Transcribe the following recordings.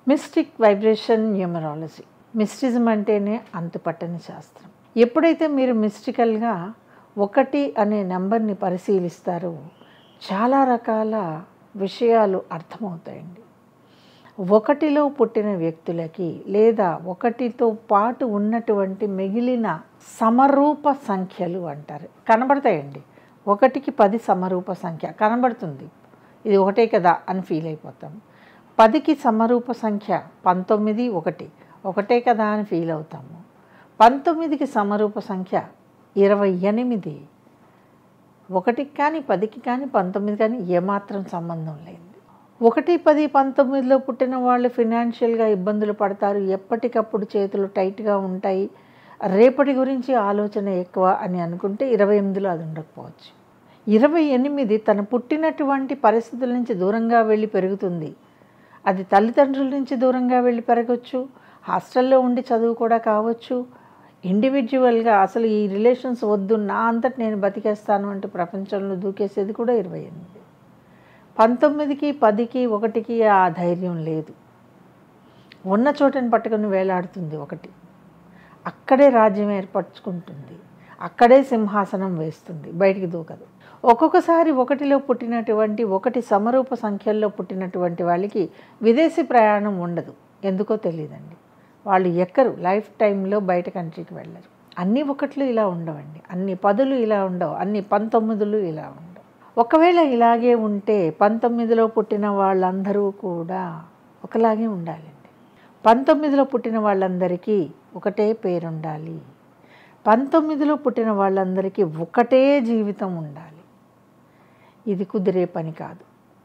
mystic vibration numerology మిస్టిజం అంటేనే అంతుపట్టని శాస్త్రం ఎప్పుడైతే మీరు మిస్టికల్గా ఒకటి అనే నెంబర్ని పరిశీలిస్తారో చాలా రకాల విషయాలు అర్థమవుతాయండి ఒకటిలో పుట్టిన వ్యక్తులకి లేదా ఒకటితో పాటు ఉన్నటువంటి మిగిలిన సమరూప సంఖ్యలు అంటారు కనబడతాయండి ఒకటికి పది సమరూప సంఖ్య కనబడుతుంది ఇది ఒకటే కదా అని ఫీల్ అయిపోతాం పదికి సమరూప సంఖ్య పంతొమ్మిది ఒకటి ఒకటే కదా అని ఫీల్ అవుతాము పంతొమ్మిదికి సమరూప సంఖ్య ఇరవై ఎనిమిది ఒకటికి కానీ పదికి కానీ పంతొమ్మిది కానీ ఏమాత్రం సంబంధం లేదు ఒకటి పది పంతొమ్మిదిలో పుట్టిన వాళ్ళు ఫినాన్షియల్గా ఇబ్బందులు పడతారు ఎప్పటికప్పుడు చేతులు టైట్గా ఉంటాయి రేపటి గురించి ఆలోచన ఎక్కువ అని అనుకుంటే ఇరవై ఎనిమిదిలో అది ఉండకపోవచ్చు ఇరవై ఎనిమిది తను పుట్టినటువంటి పరిస్థితుల నుంచి దూరంగా వెళ్ళి పెరుగుతుంది అది తల్లిదండ్రుల నుంచి దూరంగా వెళ్ళి పెరగచ్చు హాస్టల్లో ఉండి చదువు కూడా కావచ్చు ఇండివిజువల్గా అసలు ఈ రిలేషన్స్ వద్దు నా అంతటి నేను బతికేస్తాను అంటే ప్రపంచంలో దూకేసేది కూడా ఇరవై ఎనిమిది పంతొమ్మిదికి పదికి ఒకటికి ఆ ధైర్యం లేదు ఉన్న చోటని పట్టుకొని వేలాడుతుంది ఒకటి అక్కడే రాజ్యం ఏర్పరచుకుంటుంది అక్కడే సింహాసనం వేస్తుంది బయటికి దూకదు ఒక్కొక్కసారి ఒకటిలో పుట్టినటువంటి ఒకటి సమరూప సంఖ్యల్లో పుట్టినటువంటి వాళ్ళకి విదేశీ ప్రయాణం ఉండదు ఎందుకో తెలియదండి వాళ్ళు ఎక్కరు లైఫ్ టైంలో బయట కంట్రీకి వెళ్ళరు అన్ని ఒకట్లు ఇలా ఉండవండి అన్ని పదులు ఇలా ఉండవు అన్ని పంతొమ్మిదిలు ఇలా ఉండవు ఒకవేళ ఇలాగే ఉంటే పంతొమ్మిదిలో పుట్టిన వాళ్ళందరూ కూడా ఒకలాగే ఉండాలండి పంతొమ్మిదిలో పుట్టిన వాళ్ళందరికీ ఒకటే పేరు ఉండాలి పంతొమ్మిదిలో పుట్టిన వాళ్ళందరికీ ఒకటే జీవితం ఉండాలి ఇది కుదిరే పని కాదు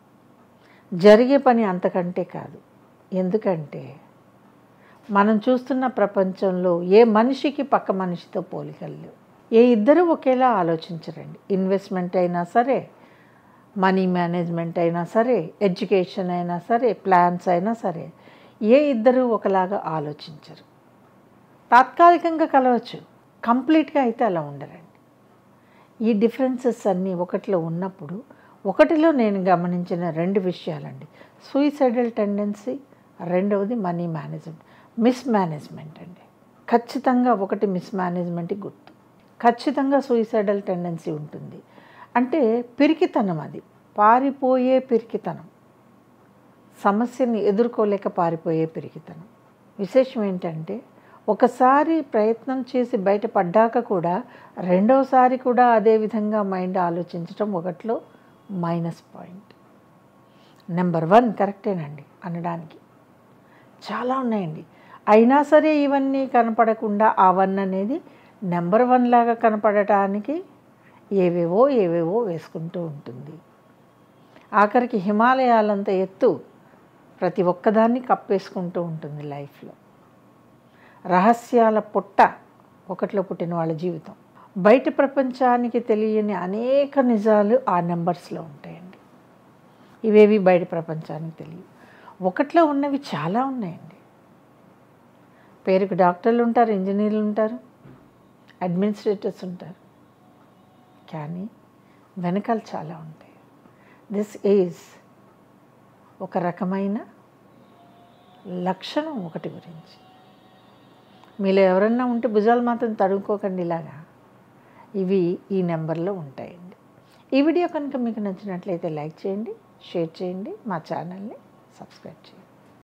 జరిగే పని అంతకంటే కాదు ఎందుకంటే మనం చూస్తున్న ప్రపంచంలో ఏ మనిషికి పక్క మనిషితో పోలికలు లేవు ఏ ఇద్దరు ఒకేలా ఆలోచించరండి ఇన్వెస్ట్మెంట్ అయినా సరే మనీ మేనేజ్మెంట్ అయినా సరే ఎడ్యుకేషన్ అయినా సరే ప్లాన్స్ అయినా సరే ఏ ఇద్దరు ఒకలాగా ఆలోచించరు తాత్కాలికంగా కలవచ్చు కంప్లీట్గా అయితే అలా ఉండరండి ఈ డిఫరెన్సెస్ అన్నీ ఒకటిలో ఉన్నప్పుడు ఒకటిలో నేను గమనించిన రెండు విషయాలండి సూయిసైడల్ టెండెన్సీ రెండవది మనీ మేనేజ్మెంట్ మిస్ మేనేజ్మెంట్ అండి ఖచ్చితంగా ఒకటి మిస్ మేనేజ్మెంట్ గుర్తు ఖచ్చితంగా సూయిసైడల్ టెండెన్సీ ఉంటుంది అంటే పిరికితనం అది పారిపోయే పిరికితనం సమస్యని ఎదుర్కోలేక పారిపోయే పిరికితనం విశేషం ఏంటంటే ఒకసారి ప్రయత్నం చేసి బయటపడ్డాక కూడా రెండోసారి కూడా అదే విధంగా మైండ్ ఆలోచించడం ఒకటిలో మైనస్ పాయింట్ నెంబర్ వన్ కరెక్టేనండి అనడానికి చాలా ఉన్నాయండి అయినా సరే ఇవన్నీ కనపడకుండా ఆ వన్ అనేది నెంబర్ వన్ లాగా కనపడటానికి ఏవేవో ఏవేవో వేసుకుంటూ ఉంటుంది ఆఖరికి హిమాలయాలంత ఎత్తు ప్రతి ఒక్కదాన్ని కప్పేసుకుంటూ ఉంటుంది లైఫ్లో రహస్యాల పుట్ట ఒకటిలో పుట్టిన వాళ్ళ జీవితం బయట ప్రపంచానికి తెలియని అనేక నిజాలు ఆ నెంబర్స్లో ఉంటాయండి ఇవేవి బయట ప్రపంచానికి తెలియవు ఒకటిలో ఉన్నవి చాలా ఉన్నాయండి పేరుకు డాక్టర్లు ఉంటారు ఇంజనీర్లు ఉంటారు అడ్మినిస్ట్రేటర్స్ ఉంటారు కానీ వెనకాల చాలా ఉంటాయి దిస్ ఈజ్ ఒక రకమైన లక్షణం ఒకటి గురించి మీలో ఎవరన్నా ఉంటే భుజాలు మాత్రం తడుముకోకండి ఇలాగా ఇవి ఈ నెంబర్లో ఉంటాయండి ఈ వీడియో కనుక మీకు నచ్చినట్లయితే లైక్ చేయండి షేర్ చేయండి మా ఛానల్ని సబ్స్క్రైబ్ చేయండి